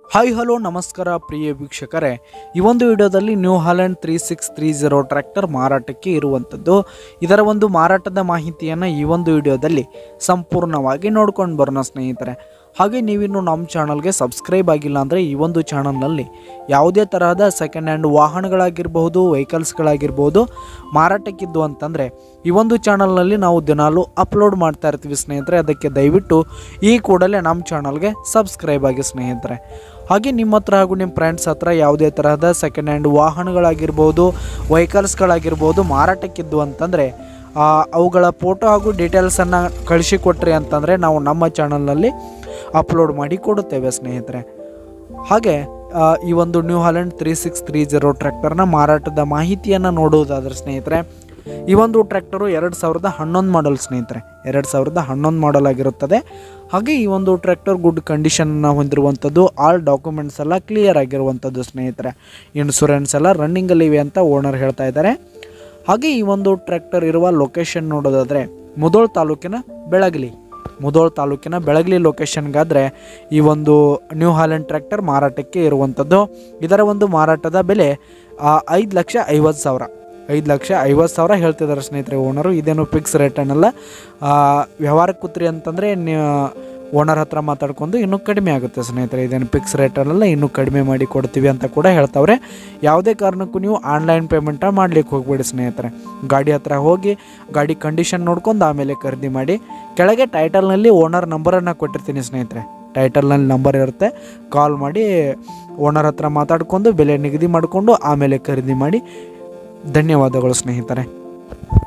hi hello ನಮಸ್ಕಾರ ಪ್ರಿಯ ವೀಕ್ಷಕರೇ ಈ ಒಂದು ವಿಡಿಯೋದಲ್ಲಿ New Holland three six three zero tractor ಮಾರಾಟಕ್ಕೆ ಇರುವಂಥದ್ದು ಇದರ ಒಂದು ಮಾರಾಟದ ಮಾಹಿತಿಯನ್ನು ಈ ಒಂದು ವಿಡಿಯೋದಲ್ಲಿ ಸಂಪೂರ್ಣವಾಗಿ ನೋಡ್ಕೊಂಡು ಬರೋಣ ಸ್ನೇಹಿತರೆ ಹಾಗೆ ನೀವಿನ್ನು ನಮ್ಮ ಚಾನಲ್ಗೆ ಸಬ್ಸ್ಕ್ರೈಬ್ ಆಗಿಲ್ಲ ಅಂದರೆ ಈ ಒಂದು ಚಾನಲ್ನಲ್ಲಿ ಯಾವುದೇ ತರಹದ ಸೆಕೆಂಡ್ ಹ್ಯಾಂಡ್ ವಾಹನಗಳಾಗಿರ್ಬಹುದು ವೆಹಿಕಲ್ಸ್ಗಳಾಗಿರ್ಬೋದು ಮಾರಾಟಕ್ಕಿದ್ದು ಅಂತಂದರೆ ಈ ಒಂದು ಚಾನಲ್ನಲ್ಲಿ ನಾವು ದಿನಾಲೂ ಅಪ್ಲೋಡ್ ಮಾಡ್ತಾ ಇರ್ತೀವಿ ಸ್ನೇಹಿತರೆ ಅದಕ್ಕೆ ದಯವಿಟ್ಟು ಈ ಕೂಡಲೇ ನಮ್ಮ ಚಾನಲ್ಗೆ ಸಬ್ಸ್ಕ್ರೈಬ್ ಆಗಿ ಸ್ನೇಹಿತರೆ ಹಾಗೆ ನಿಮ್ಮ ಹತ್ರ ಹಾಗೂ ನಿಮ್ಮ ಫ್ರೆಂಡ್ಸ್ ಹತ್ರ ಯಾವುದೇ ತರಹದ ಸೆಕೆಂಡ್ ಹ್ಯಾಂಡ್ ವಾಹನಗಳಾಗಿರ್ಬೋದು ವೆಹಿಕಲ್ಸ್ಗಳಾಗಿರ್ಬೋದು ಮಾರಾಟಕ್ಕಿದ್ದು ಅಂತಂದರೆ ಆ, ಅವುಗಳ ಫೋಟೋ ಹಾಗೂ ಡೀಟೇಲ್ಸನ್ನು ಕಳಿಸಿಕೊಟ್ರಿ ಅಂತಂದರೆ ನಾವು ನಮ್ಮ ಚಾನಲ್ನಲ್ಲಿ ಅಪ್ಲೋಡ್ ಮಾಡಿ ಕೊಡುತ್ತೇವೆ ಸ್ನೇಹಿತರೆ ಹಾಗೆ ಆ, ಈ ಒಂದು New Holland three six three zero ಟ್ರ್ಯಾಕ್ಟರ್ನ ಮಾರಾಟದ ಮಾಹಿತಿಯನ್ನು ನೋಡುವುದಾದ್ರೆ ಸ್ನೇಹಿತರೆ ಈ ಒಂದು ಟ್ರ್ಯಾಕ್ಟರು ಎರಡು ಸಾವಿರದ ಹನ್ನೊಂದು ಮಾಡಲ್ ಸ್ನೇಹಿತರೆ ಎರಡು ಸಾವಿರದ ಹನ್ನೊಂದು ಮಾಡಲ್ ಆಗಿರುತ್ತದೆ ಹಾಗೆ ಈ ಒಂದು ಟ್ರ್ಯಾಕ್ಟರ್ ಗುಡ್ ಕಂಡೀಷನ್ನ ಹೊಂದಿರುವಂಥದ್ದು ಆಲ್ ಡಾಕ್ಯುಮೆಂಟ್ಸ್ ಎಲ್ಲ ಕ್ಲಿಯರ್ ಆಗಿರುವಂಥದ್ದು ಸ್ನೇಹಿತರೆ ಇನ್ಶೂರೆನ್ಸ್ ಎಲ್ಲ ರನ್ನಿಂಗಲ್ಲಿವೆ ಅಂತ ಓನರ್ ಹೇಳ್ತಾ ಇದ್ದಾರೆ ಹಾಗೆ ಈ ಒಂದು ಟ್ರ್ಯಾಕ್ಟರ್ ಇರುವ ಲೊಕೇಶನ್ ನೋಡೋದಾದರೆ ಮುದೋಳ್ ತಾಲೂಕಿನ ಬೆಳಗಲಿ ಮುದೋಳ್ ತಾಲೂಕಿನ ಬೆಳಗಲಿ ಲೊಕೇಶನ್ಗಾದರೆ ಈ ಒಂದು ನ್ಯೂ ಹಾಲೆಂಡ್ ಟ್ರ್ಯಾಕ್ಟರ್ ಮಾರಾಟಕ್ಕೆ ಇರುವಂಥದ್ದು ಇದರ ಒಂದು ಮಾರಾಟದ ಬೆಲೆ ಐದು ಲಕ್ಷ ಐವತ್ತು ಸಾವಿರ ಐದು ಲಕ್ಷ ಐವತ್ತು ಸಾವಿರ ಹೇಳ್ತಿದ್ದಾರೆ ಸ್ನೇಹಿತರೆ ಓನರು ಇದೇನು ಫಿಕ್ಸ್ ರೇಟ್ ಅನ್ನಲ್ಲ ಆ, ವ್ಯವಹಾರಕ್ಕೆ ಕೂತ್ರಿ ಅಂತಂದರೆ ಓನರ್ ಹತ್ರ ಮಾತಾಡ್ಕೊಂಡು ಇನ್ನೂ ಕಡಿಮೆ ಆಗುತ್ತೆ ಸ್ನೇಹಿತರೆ ಇದೇನು ಫಿಕ್ಸ್ ರೇಟಲ್ಲ ಇನ್ನೂ ಕಡಿಮೆ ಮಾಡಿ ಕೊಡ್ತೀವಿ ಅಂತ ಕೂಡ ಹೇಳ್ತಾವ್ರೆ ಯಾವುದೇ ಕಾರಣಕ್ಕೂ ನೀವು ಆನ್ಲೈನ್ ಪೇಮೆಂಟ ಮಾಡ್ಲಿಕ್ಕೆ ಹೋಗ್ಬೇಡಿ ಸ್ನೇಹಿತರೆ ಗಾಡಿ ಹತ್ರ ಹೋಗಿ ಗಾಡಿ ಕಂಡೀಷನ್ ನೋಡ್ಕೊಂಡು ಆಮೇಲೆ ಖರೀದಿ ಮಾಡಿ ಕೆಳಗೆ ಟೈಟಲ್ನಲ್ಲಿ ಓನರ್ ನಂಬರನ್ನು ಕೊಟ್ಟಿರ್ತೀನಿ ಸ್ನೇಹಿತರೆ ಟೈಟಲ್ನಲ್ಲಿ ನಂಬರ್ ಇರುತ್ತೆ ಕಾಲ್ ಮಾಡಿ ಓನರ್ ಹತ್ರ ಮಾತಾಡ್ಕೊಂಡು ಬೆಲೆ ನಿಗದಿ ಮಾಡಿಕೊಂಡು ಆಮೇಲೆ ಖರೀದಿ ಮಾಡಿ ಧನ್ಯವಾದಗಳು ಸ್ನೇಹಿತರೆ